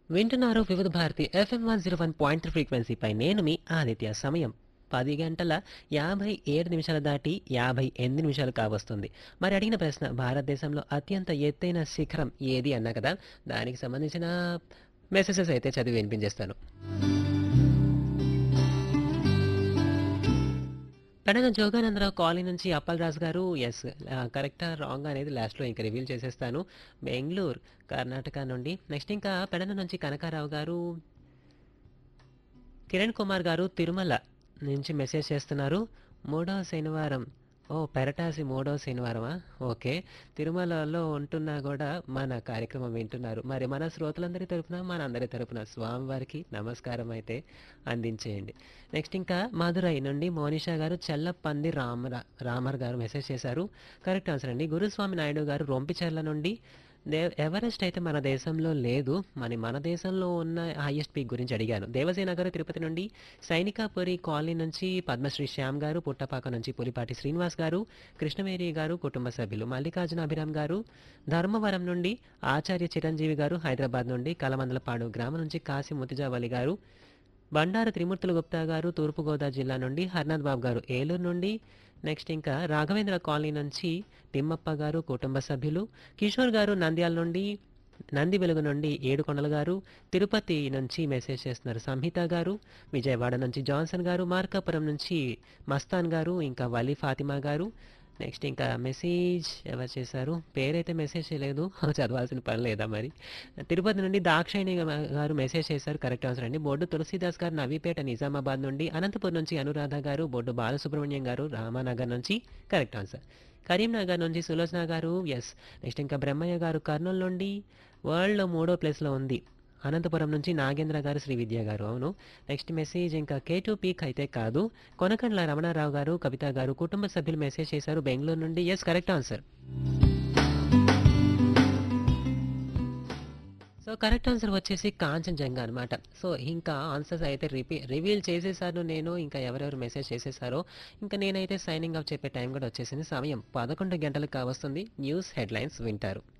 వింటున్నారు Vividh Bharati F M one zero one point ఫ్రీక్వెన్సీపై నేను మీ ఆదిత్య సమయం పది గంటల యాభై ఏడు నిమిషాలు దాటి యాభై ఎనిమిది నిమిషాలు కావస్తుంది మరి అడిగిన ప్రశ్న భారతదేశంలో అత్యంత ఎత్తైన శిఖరం ఏది అన్నా కదా దానికి సంబంధించిన మెసేజెస్ అయితే చదివి వినిపించేస్తాను పెడన జోగానందరావు కాలనీ నుంచి అప్పలరాజు గారు ఎస్ కరెక్టా రాంగ్ అనేది లాస్ట్లో ఇంకా రివీల్ చేసేస్తాను బెంగళూరు కర్ణాటక నుండి నెక్స్ట్ ఇంకా పెడన నుంచి కనకారావు గారు కిరణ్ కుమార్ గారు తిరుమల నుంచి మెసేజ్ చేస్తున్నారు మూడో శనివారం ఓ పెరటాసి మూడో శనివారమా ఓకే తిరుమలలో ఉంటున్నా కూడా మన కార్యక్రమం వింటున్నారు మరి మన శ్రోతలందరి తరపున మన అందరి తరపున స్వామివారికి నమస్కారం అయితే అందించేయండి నెక్స్ట్ ఇంకా మధురై నుండి మోనిషా గారు చెల్లపంది రామర రామర్ గారు మెసేజ్ చేశారు కరెక్ట్ ఆన్సర్ అండి గురుస్వామి నాయుడు గారు రొంపిచెర్ల నుండి దే ఎవరెస్ట్ అయితే మన దేశంలో లేదు మరి మన దేశంలో ఉన్న హైయెస్ట్ పీక్ గురించి అడిగాను దేవసేన గారు తిరుపతి నుండి సైనికాపురి కాలనీ నుంచి పద్మశ్రీ శ్యామ్ గారు పుట్టపాక నుంచి పులిపాటి శ్రీనివాస్ గారు కృష్ణవేరి గారు కుటుంబ సభ్యులు మల్లికార్జున అభిరామ్ గారు ధర్మవరం నుండి ఆచార్య చిరంజీవి గారు హైదరాబాద్ నుండి కలమందలపాడు గ్రామం నుంచి కాశీ ముతిజావలి గారు బండారు త్రిమూర్తుల గుప్తా గారు తూర్పుగోదావరి జిల్లా నుండి హర్నాథ్ బాబు గారు ఏలూరు నుండి నెక్స్ట్ ఇంకా రాఘవేంద్ర కాలనీ నుంచి తిమ్మప్ప గారు కుటుంబ సభ్యులు కిషోర్ గారు నంద్యాల నుండి నంది వెలుగు నుండి ఏడుకొండల గారు తిరుపతి నుంచి మెసేజ్ చేస్తున్నారు సంహిత గారు విజయవాడ నుంచి జాన్సన్ గారు మార్కాపురం నుంచి మస్తాన్ గారు ఇంకా వలీ ఫాతిమా గారు నెక్స్ట్ ఇంకా మెసేజ్ ఎవరు చేశారు పేరైతే మెసేజ్ చేయలేదు చదవాల్సిన పని లేదా మరి తిరుపతి నుండి దాక్షాయిణి గారు మెసేజ్ చేశారు కరెక్ట్ ఆన్సర్ అండి బొడ్డు తులసీదాస్ గారు నవీపేట నిజామాబాద్ నుండి అనంతపురం నుంచి అనురాధ గారు బొడ్డు బాలసుబ్రహ్మణ్యం గారు రామానగర్ నుంచి కరెక్ట్ ఆన్సర్ కరీంనగర్ నుంచి సులోచన గారు ఎస్ నెక్స్ట్ ఇంకా బ్రహ్మయ్య గారు కర్నూలు నుండి వరల్డ్లో మూడో ప్లేస్లో ఉంది అనంతపురం నుంచి నాగేంద్ర గారు శ్రీ విద్య గారు అవును నెక్స్ట్ మెసేజ్ ఇంకా కే టూ పీక్ అయితే కాదు కొనకండ్ల రమణారావు గారు కవిత గారు కుటుంబ సభ్యులు మెసేజ్ చేశారు బెంగళూరు నుండి yes correct answer so correct answer వచ్చేసి కాంచనజంగా అనమాట సో ఇంకా ఆన్సర్స్ అయితే రిపీ రివీల్ చేసేసాను నేను ఇంకా ఎవరెవరు మెసేజ్ చేసేసారో ఇంకా నేనైతే సైనింగ్ అప్ చెప్పే టైం కూడా వచ్చేసింది సమయం పదకొండు గంటలకు కావస్తుంది న్యూస్ హెడ్లైన్స్ వింటారు